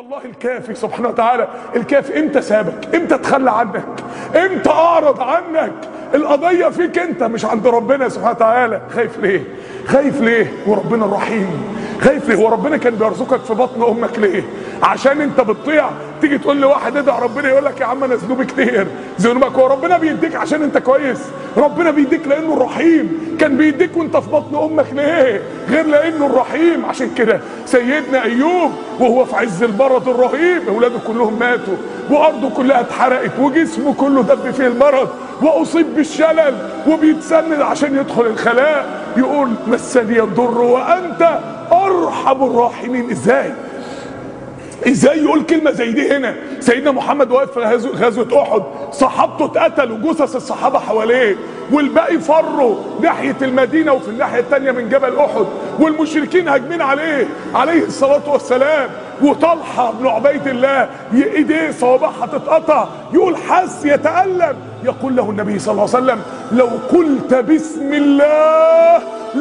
الله الكافي سبحانه وتعالى الكافي امتى سابك امتى تخلى عنك امتى اعرض عنك القضية فيك انت مش عند ربنا سبحانه وتعالى خايف ليه خايف ليه وربنا الرحيم خايف ليه هو ربنا كان بيرزقك في بطن امك ليه عشان انت بتطيع تيجي تقول لواحد ادعي ربنا يقول لك يا عم انا ذنوبي كتير ذنوبك هو ربنا بيديك عشان انت كويس ربنا بيديك لانه الرحيم كان بيديك وانت في بطن امك ليه غير لانه الرحيم عشان كده سيدنا ايوب وهو في عز المرض الرهيب اولاده كلهم ماتوا وارضه كلها اتحرقت وجسمه كله دب فيه المرض واصيب بالشلل وبيتسند عشان يدخل الخلاء يقول مسني الضر وانت ارحم الراحمين ازاي ازاي يقول كلمة زي دي هنا سيدنا محمد واقف في غزوة احد صحابته اتقتلوا جثث الصحابة حواليه والباقي فروا ناحية المدينة وفي الناحية التانية من جبل احد والمشركين هاجمين عليه عليه الصلاة والسلام وطلحة بن عبيد الله ايديه صوابعها تتقطع يقول حس يتألم يقول له النبي صلى الله عليه وسلم لو قلت بسم الله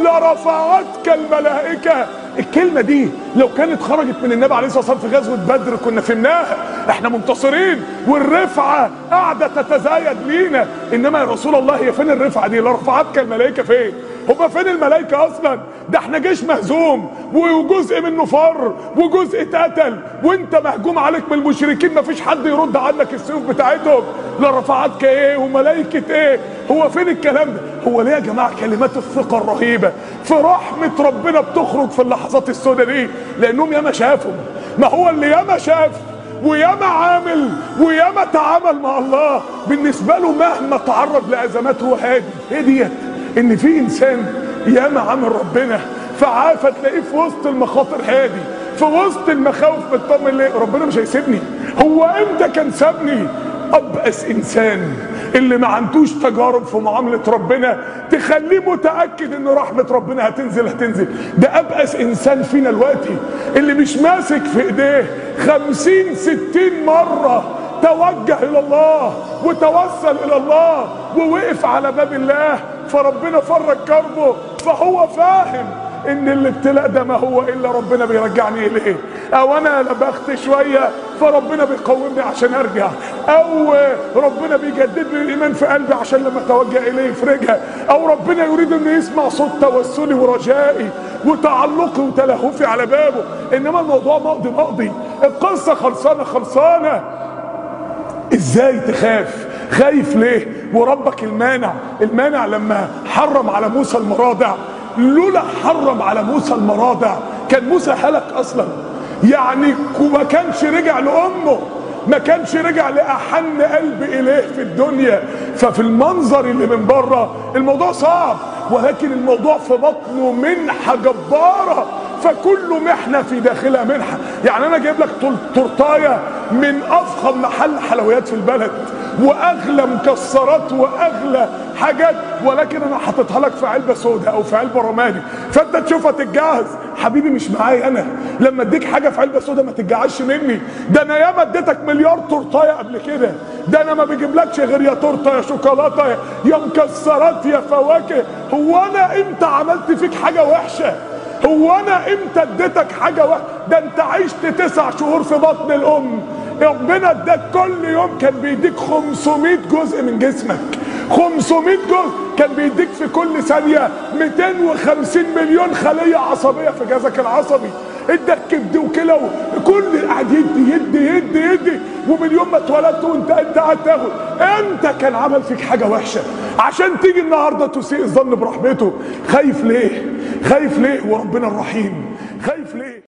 لرفعتك الملائكة الكلمة دي لو كانت خرجت من النبي عليه الصلاة والسلام في غزوة بدر كنا فهمناها احنا منتصرين والرفعة قاعدة تتزايد لينا انما يا رسول الله هي فين الرفعة دي لرفعتك الملائكة فين هما فين الملائكة اصلا ده احنا جيش مهزوم وجزء منه فر وجزء اتقتل وانت مهجوم عليك من المشركين مفيش حد يرد عنك السيوف بتاعتهم لا رفعتك ايه وملائكة ايه هو فين الكلام ده هو ليه يا جماعة كلمات الثقة الرهيبة في رحمة ربنا بتخرج في اللحظات السوداء دي لانهم ياما شافوا ما هو اللي ياما شاف وياما عامل وياما تعامل مع الله بالنسبة له مهما تعرض لأزمات هو هادي ايه ديت ان في انسان ياما عامل ربنا فعافى تلاقيه في وسط المخاطر هادي في وسط المخاوف مطمن ليه ربنا مش هيسيبني هو امتى كان سابني ابأس انسان اللي ما عندوش تجارب في معاملة ربنا تخليه متأكد ان رحمة ربنا هتنزل هتنزل ده ابأس انسان فينا دلوقتي اللي مش ماسك في ايديه خمسين ستين مرة توجه الى الله وتوسل الى الله ووقف على باب الله فربنا فرج كربه فهو فاهم ان الابتلاء ده ما هو الا ربنا بيرجعني اليه او انا لبخت شوية فربنا بيقومني عشان ارجع او ربنا بيجدد لي الايمان في قلبي عشان لما اتوجه اليه يفرجها او ربنا يريد انه يسمع صوت توسلي ورجائي وتعلقي وتلهفي على بابه انما الموضوع مقضي مقضي القصة خلصانة خلصانة ازاي تخاف خايف ليه وربك المانع المانع لما حرم على موسى المراضع لولا حرم على موسى المراضع كان موسى هلك اصلا يعني ما كانش رجع لامه ما كانش رجع لاحن قلب اليه في الدنيا ففي المنظر اللي من بره الموضوع صعب ولكن الموضوع في بطنه منحه جباره فكل محنه في داخلها منحه يعني انا جايب لك تورتايه من افخم محل حلويات في البلد واغلى مكسرات واغلى حاجات ولكن انا حاططها لك في علبه سوداء او في علبه رمادي فانت تشوفها تتجهز حبيبي مش معايا انا لما اديك حاجه في علبه سوداء ما تتجعش مني ده انا ياما اديتك مليار تورتايه قبل كده ده انا ما بجيبلكش غير يا تورته يا شوكولاته يا مكسرات يا فواكه هو انا امتى عملت فيك حاجه وحشه هو انا امتى اديتك حاجه وحشه ده انت عشت تسع شهور في بطن الام ربنا اداك كل يوم كان بيديك 500 جزء من جسمك 500 جزء كان بيديك في كل ثانية 250 مليون خلية عصبية في جهازك العصبي اداك كبد وكلى كل قاعد يدي يدي يدي يدي ومن يوم ما اتولدت وانت انت قاعد تاخد انت كان عمل فيك حاجة وحشة عشان تيجي النهارده تسيء الظن برحمته خايف ليه خايف ليه وربنا الرحيم خايف ليه